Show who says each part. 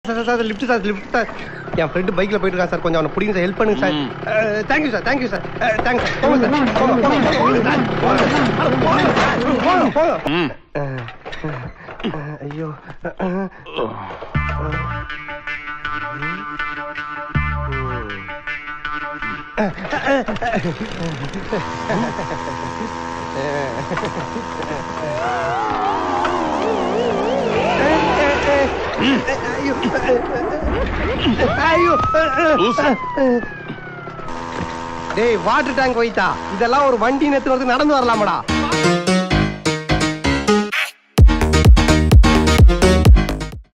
Speaker 1: Sir sir lift sir lift sir என் friend பைக்ல போயிட்டு இருக்கா சார் கொஞ்சம் அவனை பிடிங்க சார் ஹெல்ப் பண்ணுங்க சார்
Speaker 2: ம்.
Speaker 1: Thank you sir thank you sir thanks sir போங்க சார் போங்க போங்க போங்க சார் போங்க சார் போங்க போங்க போங்க
Speaker 2: ம்.
Speaker 1: அஹ், அஹ், ஐயோ ஐயோ ஐயோ
Speaker 2: லூசு.
Speaker 1: டேய் வாட்டர் டேங்க் வைத்தா இதெல்லாம் ஒரு வண்டி நேத்து வந்து நடந்து வரலாமடா